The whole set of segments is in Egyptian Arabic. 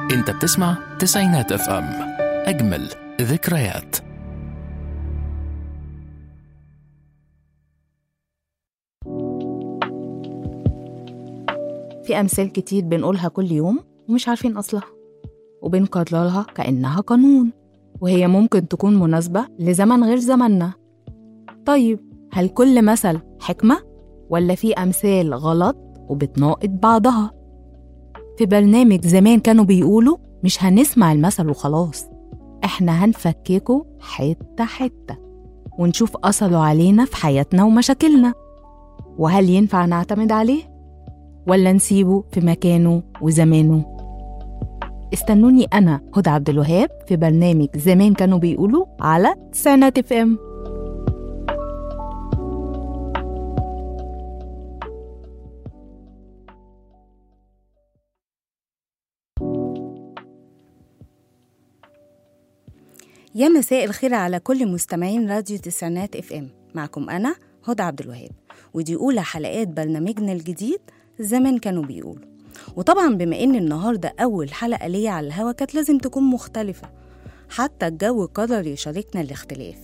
انت بتسمع تسعينات اف ام اجمل ذكريات في أمثال كتير بنقولها كل يوم ومش عارفين أصلها وبنكررها كأنها قانون وهي ممكن تكون مناسبة لزمن غير زمننا طيب هل كل مثل حكمة ولا في أمثال غلط وبتناقض بعضها في برنامج زمان كانوا بيقولوا مش هنسمع المثل وخلاص احنا هنفككه حتة حتة ونشوف أثره علينا في حياتنا ومشاكلنا وهل ينفع نعتمد عليه ولا نسيبه في مكانه وزمانه استنوني أنا هدى عبد الوهاب في برنامج زمان كانوا بيقولوا على تسعينات اف ام يا مساء الخير على كل مستمعين راديو تسعينات اف ام معكم انا هدى عبد الوهاب ودي اولى حلقات برنامجنا الجديد زمان كانوا بيقولوا وطبعا بما ان النهارده اول حلقه ليا على الهوا كانت لازم تكون مختلفه حتى الجو قرر يشاركنا الاختلاف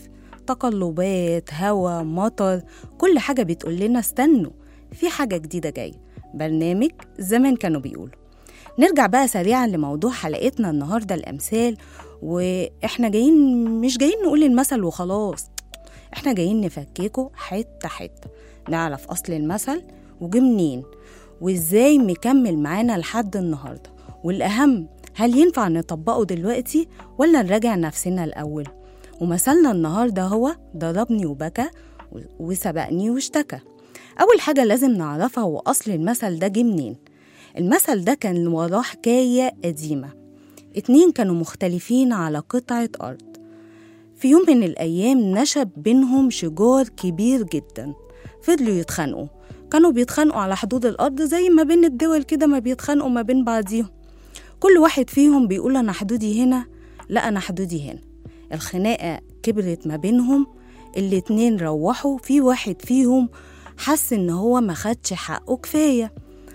تقلبات هوا مطر كل حاجه بتقول لنا استنوا في حاجه جديده جايه برنامج زمان كانوا بيقولوا نرجع بقى سريعا لموضوع حلقتنا النهارده الامثال واحنا جايين مش جايين نقول المثل وخلاص احنا جايين نفككه حته حته نعرف اصل المثل وجه منين وازاي مكمل معانا لحد النهارده والاهم هل ينفع نطبقه دلوقتي ولا نراجع نفسنا الاول ومثلنا النهارده هو ضربني وبكى وسبقني واشتكى اول حاجه لازم نعرفها هو اصل المثل ده جه منين المثل ده كان وراه حكايه قديمه اتنين كانوا مختلفين على قطعه ارض في يوم من الأيام نشب بينهم شجار كبير جدا فضلوا يتخانقوا كانوا بيتخانقوا على حدود الأرض زي ما بين الدول كده ما بيتخانقوا ما بين بعضيهم كل واحد فيهم بيقول أنا حدودي هنا لا أنا حدودي هنا الخناقة كبرت ما بينهم الاتنين روحوا في واحد فيهم حس إن هو ما خدش حقه كفاية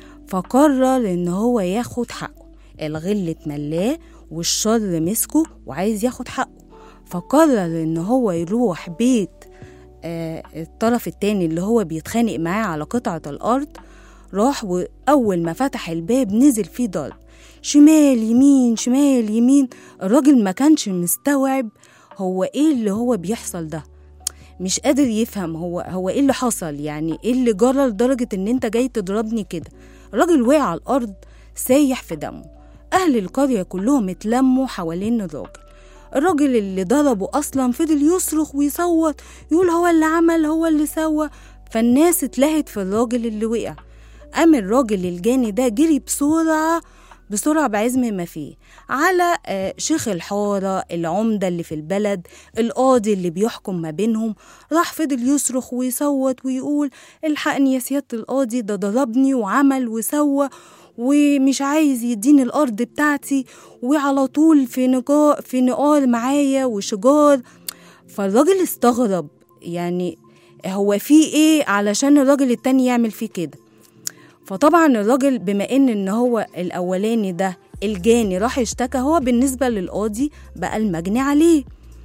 فقرر إن هو ياخد حقه الغل اتملاه والشر مسكه وعايز ياخد حقه فقرر ان هو يروح بيت آه الطرف التاني اللي هو بيتخانق معاه على قطعة الأرض راح وأول ما فتح الباب نزل فيه ضرب شمال يمين شمال يمين الراجل ما كانش مستوعب هو ايه اللي هو بيحصل ده مش قادر يفهم هو هو ايه اللي حصل يعني ايه اللي جرى لدرجة ان انت جاي تضربني كده الراجل وقع على الأرض سايح في دمه أهل القرية كلهم اتلموا حوالين الراجل الراجل اللي ضربه اصلا فضل يصرخ ويصوت يقول هو اللي عمل هو اللي سوى فالناس اتلهت في الراجل اللي وقع قام الراجل الجاني ده جري بسرعة بسرعة بعزم ما فيه على شيخ الحارة العمدة اللي في البلد القاضي اللي بيحكم ما بينهم راح فضل يصرخ ويصوت ويقول الحقني يا سيادة القاضي ده ضربني وعمل وسوى ومش عايز يديني الارض بتاعتي وعلى طول في نقار في نقار معايا وشجار فالراجل استغرب يعني هو في ايه علشان الراجل التاني يعمل فيه كده فطبعا الراجل بما ان ان هو الاولاني ده الجاني راح اشتكى هو بالنسبه للقاضي بقى المجني عليه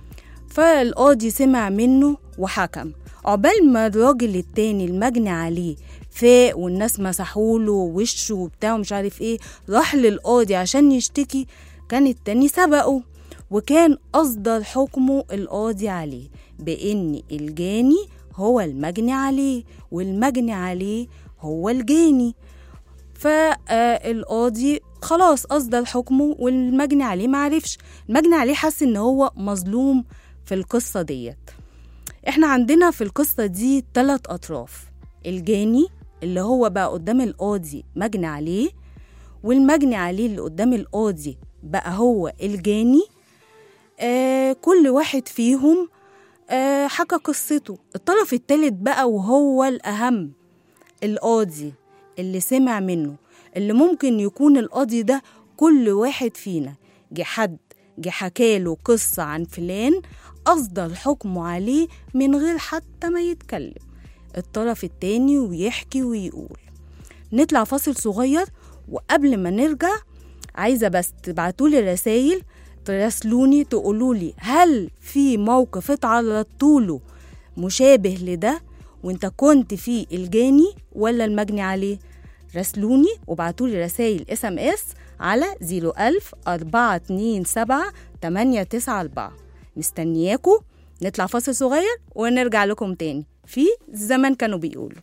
فالقاضي سمع منه وحكم عقبال ما الراجل التاني المجني عليه فاق والناس مسحوله وشه وبتاع ومش عارف ايه راح للقاضي عشان يشتكي كان التاني سبقه وكان أصدر حكمه القاضي عليه بإن الجاني هو المجني عليه والمجني عليه هو الجاني فالقاضي خلاص أصدر حكمه والمجني عليه معرفش المجني عليه حس إن هو مظلوم في القصة ديت احنا عندنا في القصة دي تلات أطراف الجاني اللي هو بقى قدام القاضي مجني عليه والمجني عليه اللي قدام القاضي بقى هو الجاني آه كل واحد فيهم آه حكى قصته الطرف التالت بقى وهو الأهم القاضي اللي سمع منه اللي ممكن يكون القاضي ده كل واحد فينا جه حد جه حكاله قصة عن فلان أصدر حكمه عليه من غير حتى ما يتكلم الطرف التاني ويحكي ويقول نطلع فاصل صغير وقبل ما نرجع عايزة بس تبعتولي رسايل تراسلوني تقولولي هل في موقف اتعرضتوا له مشابه لده وانت كنت فيه الجاني ولا المجني عليه راسلوني وبعتولي رسايل اس ام اس على 01000 427 894 مستنياكوا نطلع فاصل صغير ونرجع لكم تاني في زمان كانوا بيقولوا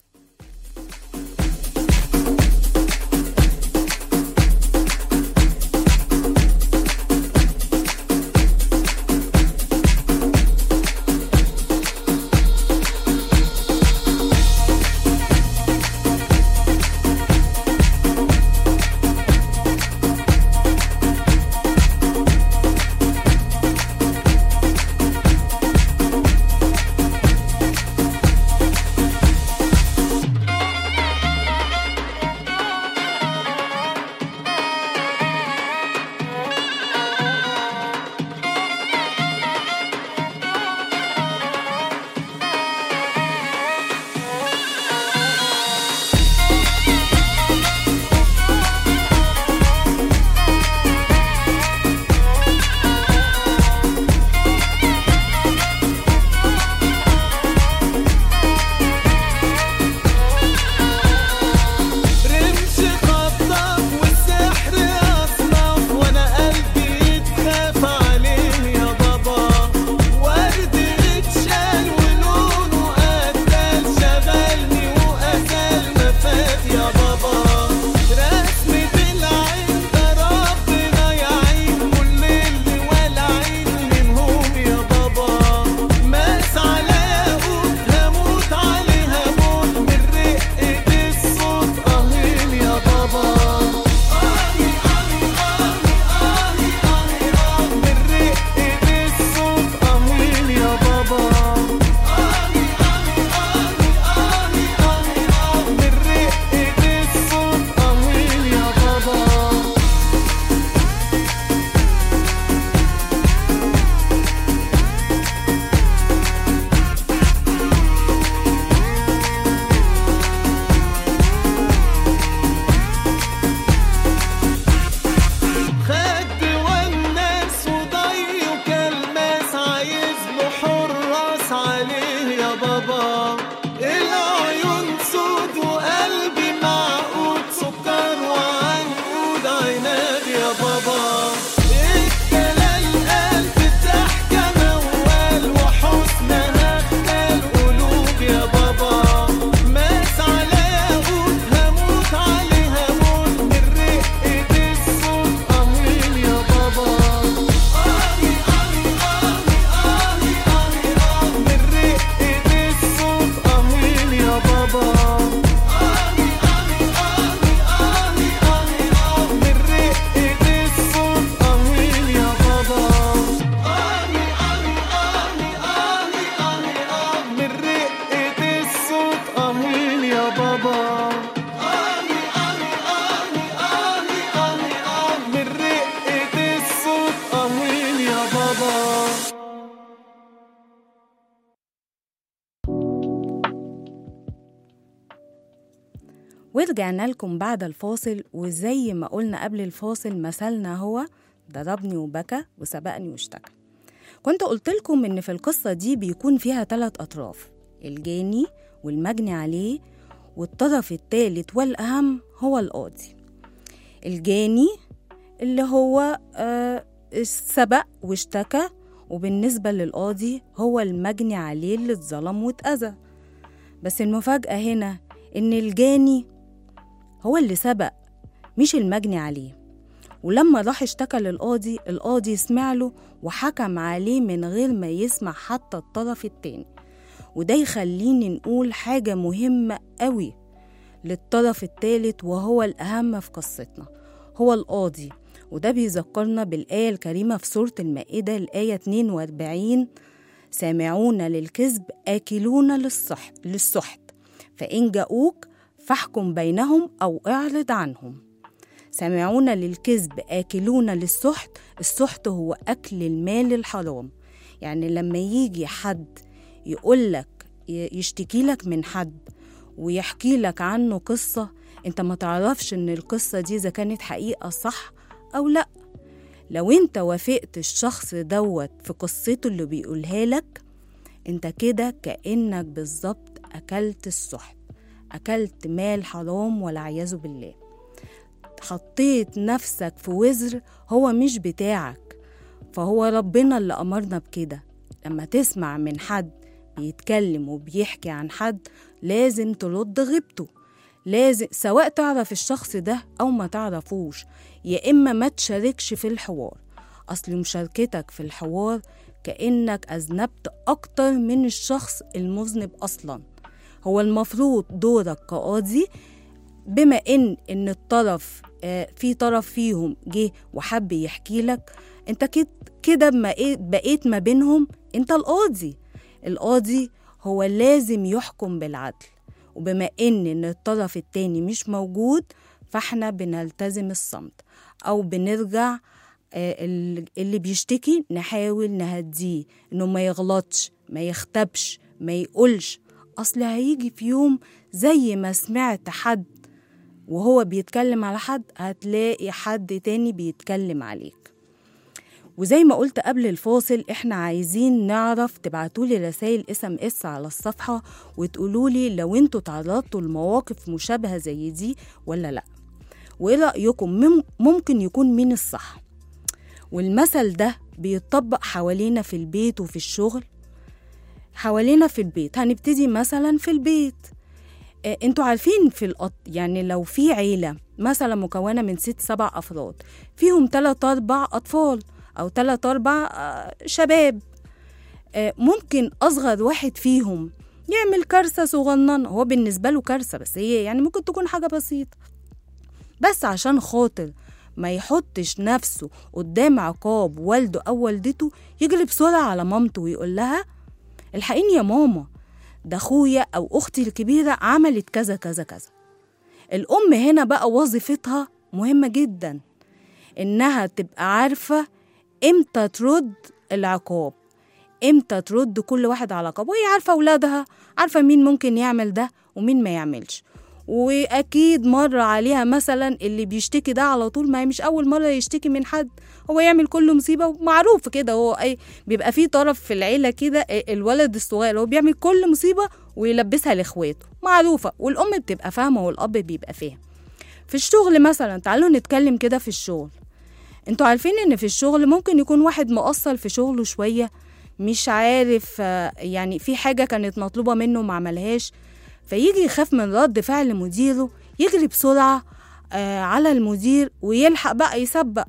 رمش خطاف والسحر أصناف وأنا قلبي اتخاف عليه يا بابا ورد اتشال ولونه قتل شغلني وقتل ما فات يا بابا رسمة العين ده ربنا يعين كل اللي والعين منهم يا بابا ماس على ياقوت هموت عليها موت من رقة الصوت أهين يا بابا آهي آهي آهي آهي آهي آه من رقة الصوت أهين يا بابا آهي آهي آهي آهي آهي آه من رقة الصوت أهين يا بابا خد والناس وضي وكلماس عايز له حراس عليه يا بابا العيون سود وقلبي معقود سكر وعنقود عناد يا بابا الدلال قلب الضحكة موال وحسنها اختال قلوب يا بابا ماس على ياقوت هموت عليها موت من رقة الصوت أهين يا بابا آهي آهي آهي آهي آهي آه من رقة الصوت أهين يا بابا آهي آهي آهي آهي آهي آه من رقة الصوت أهين يا بابا آهي آهي آهي آهي آهي آه من رقة الصوت أهين يا بابا آهي آهي آهي آهي آهي آه من رقة الصوت أهين يا بابا ورجعنا لكم بعد الفاصل وزي ما قلنا قبل الفاصل مثلنا هو ضربني وبكى وسبقني واشتكى كنت قلت لكم ان في القصة دي بيكون فيها ثلاث اطراف الجاني والمجني عليه والطرف الثالث والاهم هو القاضي الجاني اللي هو آه سبق واشتكى وبالنسبة للقاضي هو المجني عليه اللي اتظلم واتأذى بس المفاجأة هنا إن الجاني هو اللي سبق مش المجني عليه ولما راح اشتكى للقاضي القاضي سمع له وحكم عليه من غير ما يسمع حتى الطرف التاني وده يخليني نقول حاجة مهمة قوي للطرف التالت وهو الأهم في قصتنا هو القاضي وده بيذكرنا بالآية الكريمة في سورة المائدة الآية 42 سامعون للكذب آكلون للصح للسحت فإن جاءوك فاحكم بينهم أو اعرض عنهم سامعون للكذب آكلون للسحت السحت هو أكل المال الحرام يعني لما يجي حد يقولك يشتكي لك من حد ويحكي لك عنه قصة انت ما تعرفش ان القصة دي اذا كانت حقيقة صح أو لأ لو انت وافقت الشخص دوت في قصته اللي بيقولها لك انت كده كأنك بالظبط أكلت السحت أكلت مال حرام والعياذ بالله حطيت نفسك في وزر هو مش بتاعك فهو ربنا اللي أمرنا بكده لما تسمع من حد بيتكلم وبيحكي عن حد لازم ترد غيبته لازم سواء تعرف الشخص ده أو ما تعرفوش يا إما ما تشاركش في الحوار أصل مشاركتك في الحوار كأنك أذنبت أكتر من الشخص المذنب أصلا هو المفروض دورك كقاضي بما إن إن الطرف آه، في طرف فيهم جه وحب يحكي لك انت كد- كده بما إيه- بقيت ما بينهم انت القاضي القاضي هو لازم يحكم بالعدل وبما ان ان الطرف التاني مش موجود فاحنا بنلتزم الصمت او بنرجع آه، ال- اللي بيشتكي نحاول نهديه انه ما يغلطش ما يختبش ما يقولش اصل هيجي في يوم زي ما سمعت حد وهو بيتكلم على حد هتلاقي حد تاني بيتكلم عليك وزي ما قلت قبل الفاصل احنا عايزين نعرف تبعتولي رسائل اس ام اس على الصفحة وتقولولي لو انتوا تعرضتوا لمواقف مشابهة زي دي ولا لا وايه رأيكم مم- ممكن يكون مين الصح والمثل ده بيتطبق حوالينا في البيت وفي الشغل حوالينا في البيت هنبتدي مثلا في البيت آه، انتوا عارفين في الأط... يعني لو في عيلة مثلا مكونة من ست سبع أفراد فيهم تلات أربع أطفال أو تلات أربع آه، شباب آه، ممكن أصغر واحد فيهم يعمل كارثة صغننة هو بالنسبة له كارثة بس هي يعني ممكن تكون حاجة بسيطة بس عشان خاطر ما يحطش نفسه قدام عقاب والده أو والدته يجري بسرعة على مامته ويقول لها الحقيني يا ماما ده أخويا أو أختي الكبيرة عملت كذا كذا كذا الأم هنا بقى وظيفتها مهمة جدا إنها تبقى عارفة إمتى ترد العقاب إمتى ترد كل واحد على عقاب وهي عارفة أولادها عارفة مين ممكن يعمل ده ومين ما يعملش واكيد مر عليها مثلا اللي بيشتكي ده على طول ما هي مش اول مره يشتكي من حد هو يعمل كل مصيبه ومعروف كده هو اي بيبقى في طرف في العيله كده الولد الصغير هو بيعمل كل مصيبه ويلبسها لاخواته معروفه والام بتبقى فاهمه والاب بيبقى فاهم في الشغل مثلا تعالوا نتكلم كده في الشغل انتوا عارفين ان في الشغل ممكن يكون واحد مقصر في شغله شويه مش عارف آه، يعني في حاجه كانت مطلوبه منه وما عملهاش فيجي يخاف من رد فعل مديره يجري بسرعة آه على المدير ويلحق بقى يسبق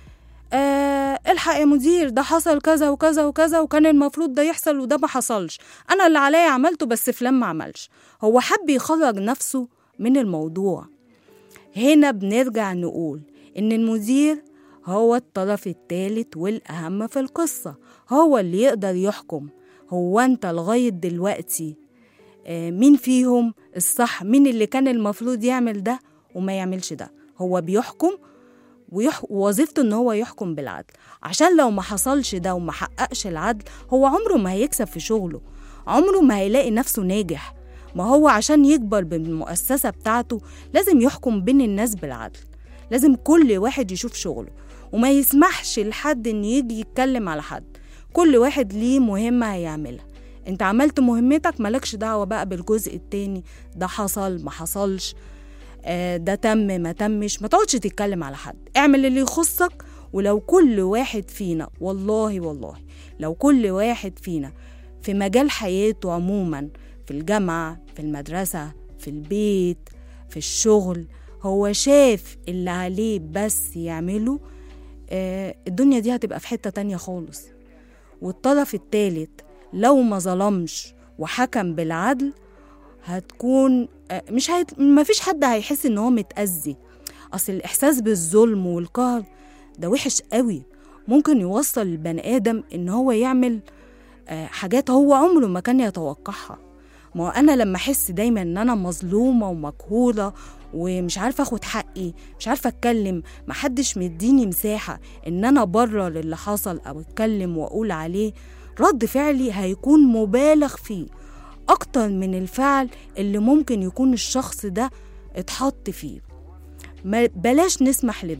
آه الحق يا مدير ده حصل كذا وكذا وكذا وكان المفروض ده يحصل وده ما حصلش انا اللي عليا عملته بس فلان ما عملش هو حب يخرج نفسه من الموضوع هنا بنرجع نقول ان المدير هو الطرف الثالث والاهم في القصة هو اللي يقدر يحكم هو انت لغاية دلوقتي آه، مين فيهم الصح مين اللي كان المفروض يعمل ده وما يعملش ده هو بيحكم ويح... ووظيفته ان هو يحكم بالعدل عشان لو ما حصلش ده وما حققش العدل هو عمره ما هيكسب في شغله عمره ما هيلاقي نفسه ناجح ما هو عشان يكبر بالمؤسسة بتاعته لازم يحكم بين الناس بالعدل لازم كل واحد يشوف شغله وما يسمحش لحد ان يجي يتكلم على حد كل واحد ليه مهمة هيعملها انت عملت مهمتك مالكش دعوة بقى بالجزء التاني ده حصل ما حصلش آه، ده تم ما تمش ما تقعدش تتكلم على حد اعمل اللي يخصك ولو كل واحد فينا والله والله لو كل واحد فينا في مجال حياته عموما في الجامعة في المدرسة في البيت في الشغل هو شاف اللي عليه بس يعمله آه، الدنيا دي هتبقى في حتة تانية خالص والطرف التالت لو ما ظلمش وحكم بالعدل هتكون آه، مش هيت... ما فيش حد هيحس ان هو متأذي اصل الاحساس بالظلم والقهر ده وحش قوي ممكن يوصل البني ادم ان هو يعمل آه، حاجات هو عمره ما كان يتوقعها ما هو انا لما احس دايما ان انا مظلومه ومقهوره ومش عارفه اخد حقي مش عارفه اتكلم محدش مديني مساحه ان انا برر اللي حصل او اتكلم واقول عليه رد فعلي هيكون مبالغ فيه اكتر من الفعل اللي ممكن يكون الشخص ده اتحط فيه ما بلاش نسمح لده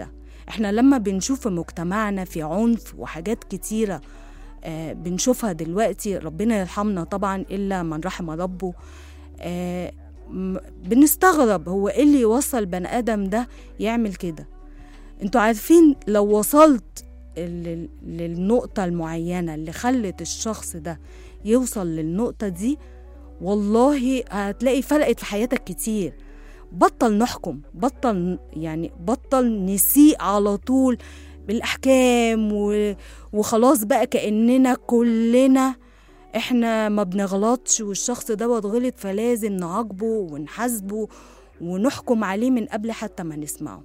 احنا لما بنشوف في مجتمعنا في عنف وحاجات كتيرة آه بنشوفها دلوقتي ربنا يرحمنا طبعا إلا من رحم ربه آه م- بنستغرب هو ايه اللي يوصل بني آدم ده يعمل كده انتوا عارفين لو وصلت لل- للنقطة المعينة اللي خلت الشخص ده يوصل للنقطة دي والله هتلاقي فرقت في حياتك كتير بطل نحكم بطل يعني بطل نسيء على طول بالأحكام و... وخلاص بقى كأننا كلنا احنا ما بنغلطش والشخص دوت غلط فلازم نعاقبه ونحاسبه ونحكم عليه من قبل حتى ما نسمعه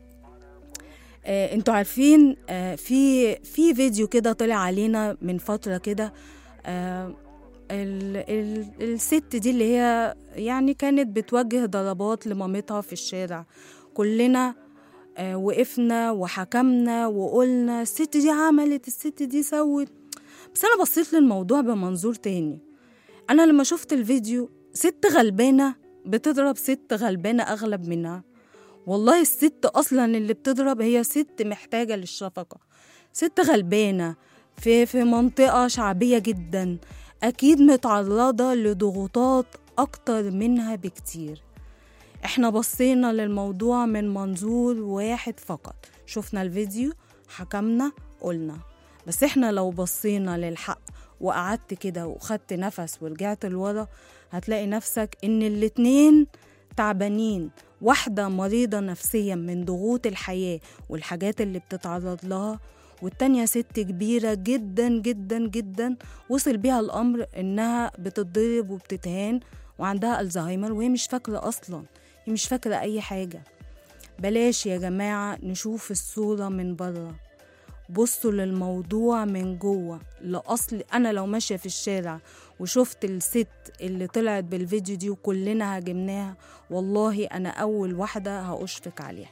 آه انتوا عارفين آه في في فيديو كده طلع علينا من فترة كده آه ال ال الست دي اللي هي يعني كانت بتوجه ضربات لمامتها في الشارع كلنا آه وقفنا وحكمنا وقلنا الست دي عملت الست دي سوت بس انا بصيت للموضوع بمنظور تاني انا لما شفت الفيديو ست غلبانه بتضرب ست غلبانه اغلب منها والله الست اصلا اللي بتضرب هي ست محتاجه للشفقه ست غلبانه في في منطقه شعبيه جدا اكيد متعرضه لضغوطات اكتر منها بكتير احنا بصينا للموضوع من منظور واحد فقط شفنا الفيديو حكمنا قلنا بس احنا لو بصينا للحق وقعدت كده وخدت نفس ورجعت لورا هتلاقي نفسك ان الاتنين تعبانين واحدة مريضة نفسيا من ضغوط الحياة والحاجات اللي بتتعرض لها والتانية ست كبيرة جدا جدا جدا وصل بيها الأمر إنها بتتضرب وبتتهان وعندها ألزهايمر وهي مش فاكرة أصلا هي مش فاكرة أي حاجة بلاش يا جماعة نشوف الصورة من بره بصوا للموضوع من جوه لأصل أنا لو ماشية في الشارع وشفت الست اللي طلعت بالفيديو دي وكلنا هاجمناها والله أنا أول واحدة هأشفق عليها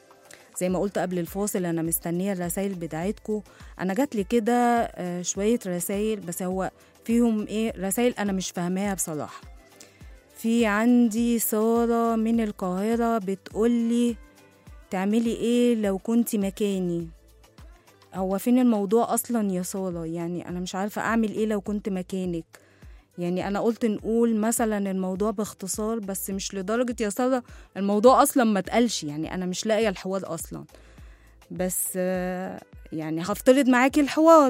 زي ما قلت قبل الفاصل أنا مستنية الرسايل بتاعتكم أنا جاتلي كده آه، شوية رسايل بس هو فيهم إيه رسايل أنا مش فاهماها بصراحة في عندي سارة من القاهرة بتقولي تعملي إيه لو كنتي مكاني هو فين الموضوع اصلا يا ساره يعني انا مش عارفه اعمل ايه لو كنت مكانك يعني انا قلت نقول مثلا الموضوع باختصار بس مش لدرجه يا ساره الموضوع اصلا ما اتقالش يعني انا مش لاقيه الحوار اصلا بس آه، يعني هفترض معاكي الحوار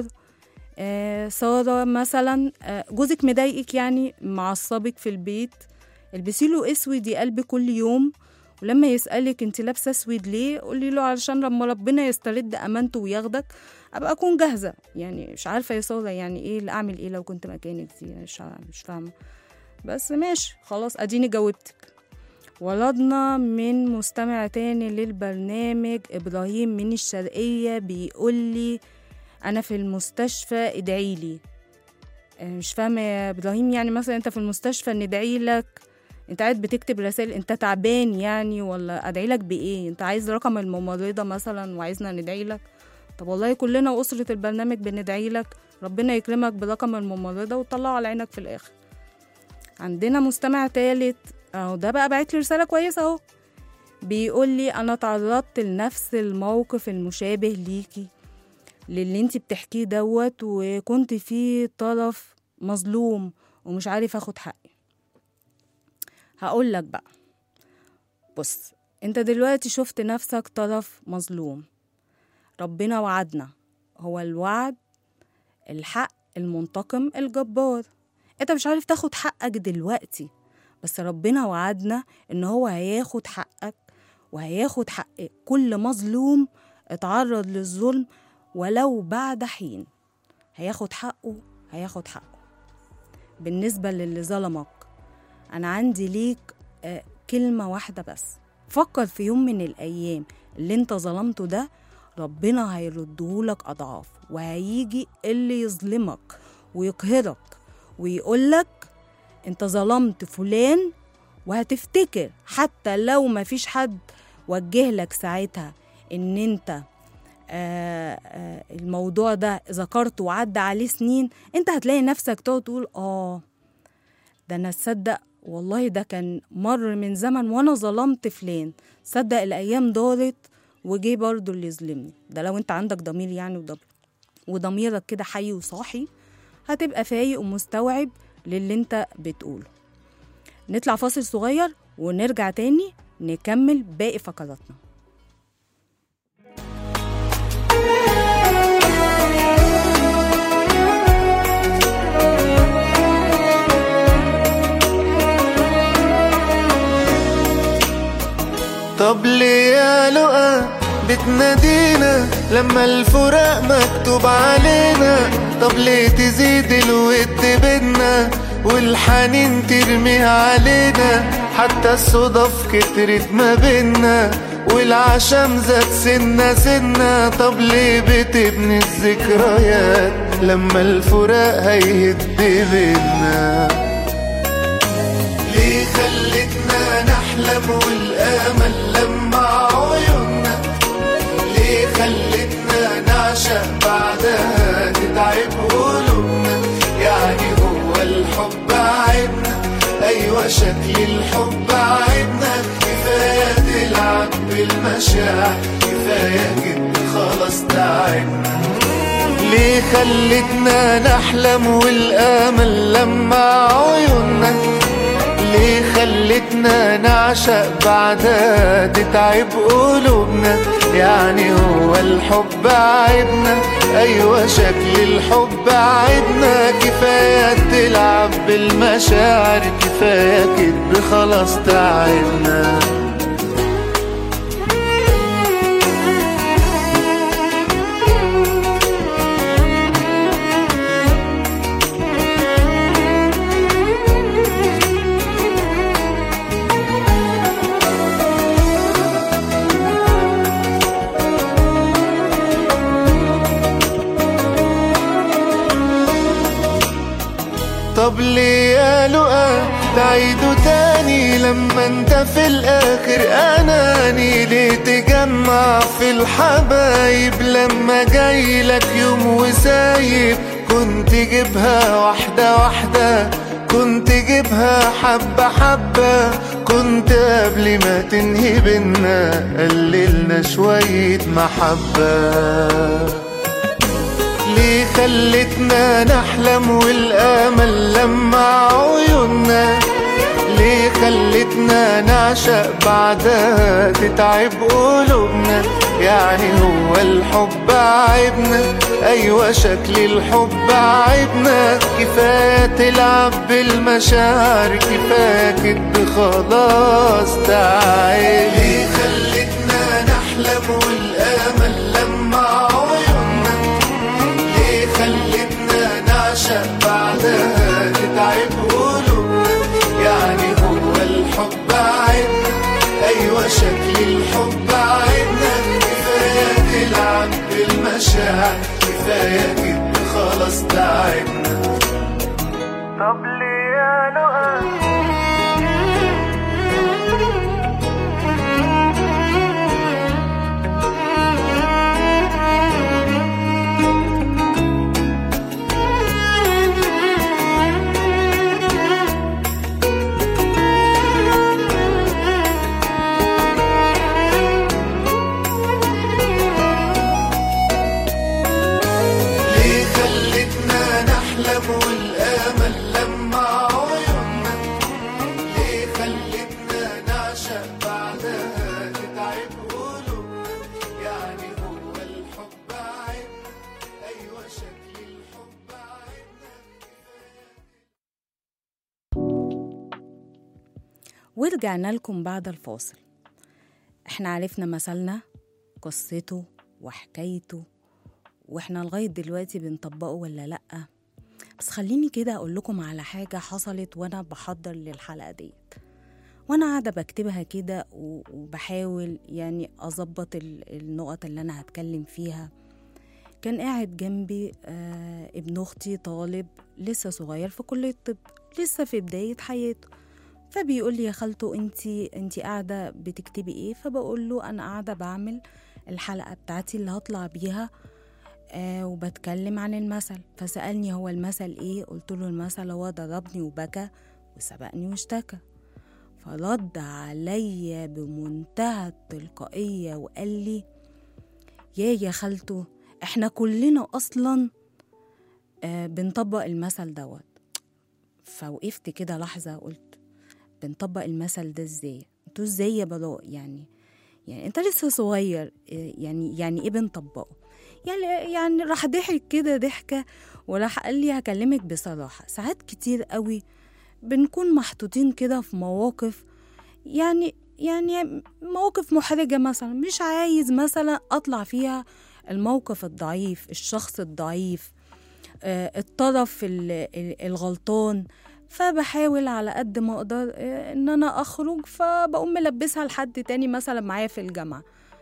آه، ساره مثلا آه، جوزك مضايقك يعني معصبك في البيت البسي له اسود يا قلبي كل يوم ولما يسألك انت لابسة اسود ليه قولي له علشان لما ربنا يسترد امانته وياخدك ابقى اكون جاهزة يعني مش عارفة يا سارة يعني ايه اللي اعمل ايه لو كنت مكانك دي مش ع- مش فاهمة بس ماشي خلاص اديني جاوبتك ولدنا من مستمع تاني للبرنامج ابراهيم من الشرقية بيقول لي انا في المستشفى ادعيلي آه، مش فاهمة يا ابراهيم يعني مثلا انت في المستشفى ندعي لك انت قاعد بتكتب رسائل انت تعبان يعني ولا ادعي لك بايه انت عايز رقم الممرضه مثلا وعايزنا ندعي لك طب والله كلنا واسره البرنامج بندعي لك ربنا يكرمك برقم الممرضه وتطلعه على عينك في الاخر عندنا مستمع تالت اهو ده بقى بعت لي رساله كويسه اهو بيقول لي انا تعرضت لنفس الموقف المشابه ليكي للي انت بتحكيه دوت وكنت في طرف مظلوم ومش عارف اخد حقي هقول لك بقى بص انت دلوقتي شفت نفسك طرف مظلوم ربنا وعدنا هو الوعد الحق المنتقم الجبار انت مش عارف تاخد حقك دلوقتي بس ربنا وعدنا ان هو هياخد حقك وهياخد حق كل مظلوم اتعرض للظلم ولو بعد حين هياخد حقه هياخد حقه بالنسبة للي ظلمك أنا عندي ليك آه، كلمة واحدة بس فكر في يوم من الأيام اللي انت ظلمته ده ربنا هيردهولك أضعاف وهيجي اللي يظلمك ويقهرك ويقولك انت ظلمت فلان وهتفتكر حتى لو ما فيش حد وجه لك ساعتها ان انت آه آه الموضوع ده ذكرته وعدى عليه سنين انت هتلاقي نفسك تقعد تقول اه ده انا تصدق والله ده كان مر من زمن وانا ظلمت فلان تصدق الايام دارت وجه برضه اللي يظلمني ده لو انت عندك ضمير يعني وضب- وضميرك كده حي وصاحي هتبقى فايق ومستوعب للي انت بتقوله نطلع فاصل صغير ونرجع تاني نكمل باقي فقراتنا طب ليه يا لقا بتنادينا لما الفراق مكتوب علينا طب ليه تزيد الود بينا والحنين ترميه علينا حتى الصدف كترت ما بينا والعشم زاد سنة سنة طب ليه بتبني الذكريات لما الفراق هيهد بينا ليه خلتنا نحلم والامل لما عيوننا ليه خلتنا نعشق بعدها تتعب قلوبنا يعني هو الحب عيبنا ايوه شكل الحب عيبنا كفايه تلعب بالمشاعر كفايه كده خلاص تعبنا ليه خلتنا نحلم والامل لما عيوننا ليه خلتنا نعشق بعدها تتعب قلوبنا يعني هو الحب عيبنا ايوه شكل الحب عيبنا كفايه تلعب بالمشاعر كفايه كده خلاص تعبنا طب ليه يا لقا تعيده تاني لما انت في الاخر اناني ليه تجمع في الحبايب لما جاي لك يوم وسايب كنت جيبها واحدة واحدة كنت جيبها حبة حبة كنت قبل ما تنهي بينا قللنا شوية محبة ليه خلتنا نحلم والامل لما عيوننا ليه خلتنا نعشق بعدها تتعب قلوبنا يعني هو الحب عيبنا ايوه شكل الحب عيبنا كفايه تلعب بالمشاعر كفايه كده خلاص تعب ليه خلتنا نحلم والامل لما عيوننا ليه خلتنا نعشق بعدها تتعب قلوبنا يعني هو الحب عيبنا ايوه شكل الحب عيبنا كفايه تلعب بالمشاعر كفايه كده خلاص تعبنا طب ليه يا لقا ليه خلتنا نحلم والامل لما عيوننا ليه خلتنا نعشق بعدها تتعب قلوبنا يعني هو الحب عيبنا ايوه شكل الحب عيبنا ورجعنا لكم بعد الفاصل احنا عرفنا مثلنا قصته وحكايته واحنا لغاية دلوقتي بنطبقه ولا لأ بس خليني كده أقول لكم على حاجة حصلت وأنا بحضر للحلقة ديت وأنا قاعدة بكتبها كده و- وبحاول يعني أظبط ال- النقط اللي أنا هتكلم فيها كان قاعد جنبي آه ابن أختي طالب لسه صغير في كلية طب لسه في بداية حياته فبيقول لي يا خالته انتي انتي قاعده بتكتبي ايه فبقول له انا قاعده بعمل الحلقه بتاعتي اللي هطلع بيها آه وبتكلم عن المثل فسالني هو المثل ايه قلت له المثل هو ضربني وبكى وسبقني واشتكى فرد عليا بمنتهى التلقائية وقال لي يا يا خالته احنا كلنا اصلا آه بنطبق المثل دوت فوقفت كده لحظة قلت بنطبق المثل ده ازاي انتوا ازاي يا بلاء يعني يعني انت لسه صغير آه، يعني يعني ايه بنطبقه يعني يعني راح ضحك كده ضحكة وراح قال لي هكلمك بصراحة ساعات كتير قوي بنكون محطوطين كده في مواقف يعني يعني مواقف محرجة مثلا مش عايز مثلا أطلع فيها الموقف الضعيف الشخص الضعيف آه، الطرف ال- ال- الغلطان فبحاول على قد ما اقدر آه، ان انا اخرج فبقوم ملبسها لحد تاني مثلا معايا في الجامعه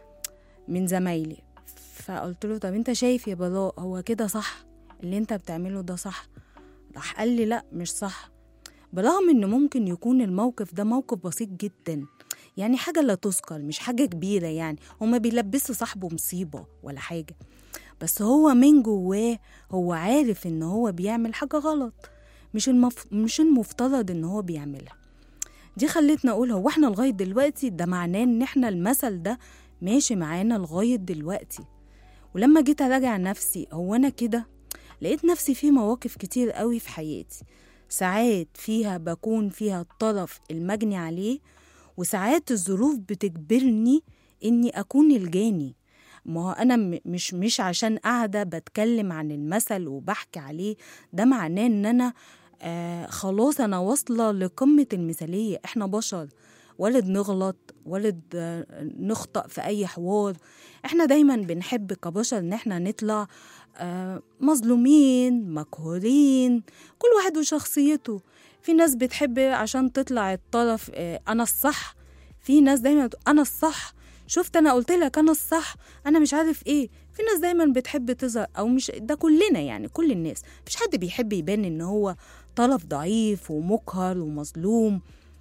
من زمايلي فقلت له طب انت شايف يا بلاء هو كده صح اللي انت بتعمله ده صح راح قال لي لا مش صح برغم ان ممكن يكون الموقف ده موقف بسيط جدا يعني حاجه لا تذكر مش حاجه كبيره يعني هما بيلبسوا صاحبه مصيبه ولا حاجه بس هو من جواه هو عارف ان هو بيعمل حاجه غلط مش المف... مش المفترض ان هو بيعملها دي خلتنا اقول هو احنا لغايه دلوقتي ده معناه ان احنا المثل ده ماشي معانا لغايه دلوقتي ولما جيت اراجع نفسي هو انا كده لقيت نفسي في مواقف كتير قوي في حياتي ساعات فيها بكون فيها الطرف المجني عليه وساعات الظروف بتجبرني اني اكون الجاني ما هو انا م- مش مش عشان قاعده بتكلم عن المثل وبحكي عليه ده معناه ان انا آه خلاص انا واصله لقمه المثاليه احنا بشر ولد نغلط ولد آه نخطأ في اي حوار احنا دايما بنحب كبشر ان احنا نطلع آه مظلومين مقهورين كل واحد وشخصيته في ناس بتحب عشان تطلع الطرف آه انا الصح في ناس دايما تقول انا الصح شفت انا قلت لك انا الصح انا مش عارف ايه في ناس دايما بتحب تظهر او مش ده كلنا يعني كل الناس مفيش حد بيحب يبان ان هو طرف ضعيف ومقهر ومظلوم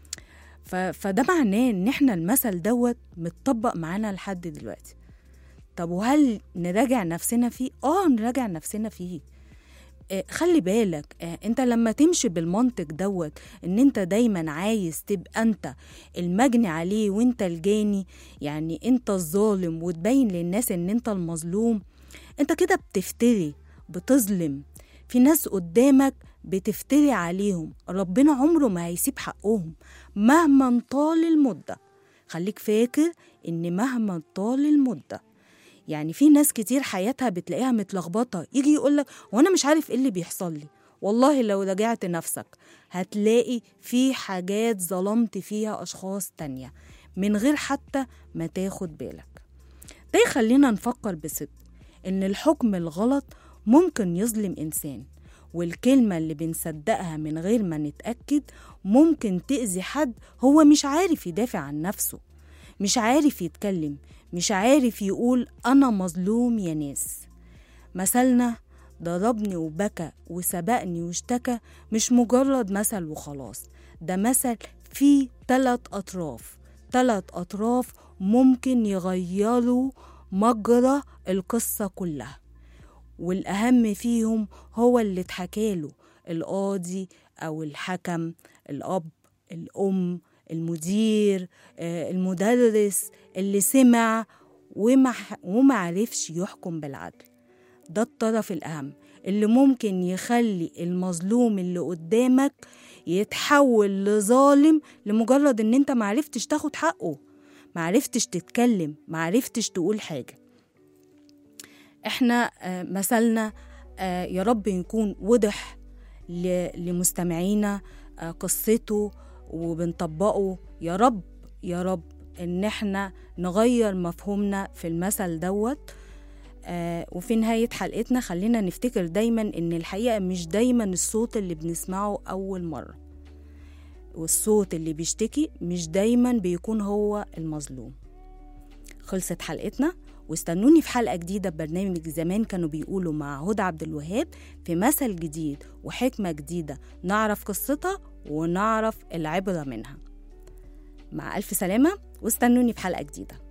ف... فده معناه ان احنا المثل دوت متطبق معانا لحد دلوقتي طب وهل نراجع نفسنا فيه اه نراجع نفسنا فيه آه، خلي بالك آه، انت لما تمشي بالمنطق دوت ان انت دايما عايز تبقى انت المجني عليه وانت الجاني يعني انت الظالم وتبين للناس ان انت المظلوم انت كده بتفتري بتظلم في ناس قدامك بتفتري عليهم ربنا عمره ما هيسيب حقهم مهما طال المدة خليك فاكر ان مهما طال المده يعني في ناس كتير حياتها بتلاقيها متلخبطة يجي يقولك وانا مش عارف ايه اللي بيحصل لي والله لو رجعت نفسك هتلاقي في حاجات ظلمت فيها أشخاص تانية من غير حتى ما تاخد بالك ده يخلينا نفكر بصدق إن الحكم الغلط ممكن يظلم إنسان والكلمة اللي بنصدقها من غير ما نتأكد ممكن تأذي حد هو مش عارف يدافع عن نفسه مش عارف يتكلم مش عارف يقول أنا مظلوم يا ناس مثلنا ضربني وبكى وسبقني واشتكى مش مجرد مثل وخلاص ده مثل فيه تلات أطراف تلات أطراف ممكن يغيروا مجرى القصة كلها والأهم فيهم هو اللي اتحكاله القاضي أو الحكم الأب الأم المدير آه، المدرس اللي سمع وما ومعرفش يحكم بالعدل ده الطرف الأهم اللي ممكن يخلي المظلوم اللي قدامك يتحول لظالم لمجرد ان انت معرفتش تاخد حقه معرفتش تتكلم معرفتش تقول حاجة احنا آه، مثلنا آه، يا رب يكون وضح ل- لمستمعينا آه، قصته وبنطبقه يا رب يا رب ان احنا نغير مفهومنا في المثل دوت آه وفي نهاية حلقتنا خلينا نفتكر دايما ان الحقيقة مش دايما الصوت اللي بنسمعه أول مرة والصوت اللي بيشتكي مش دايما بيكون هو المظلوم خلصت حلقتنا واستنوني في حلقة جديدة ببرنامج زمان كانوا بيقولوا مع هدى عبد الوهاب في مثل جديد وحكمة جديدة نعرف قصتها ونعرف العبرة منها مع ألف سلامة واستنوني في حلقة جديدة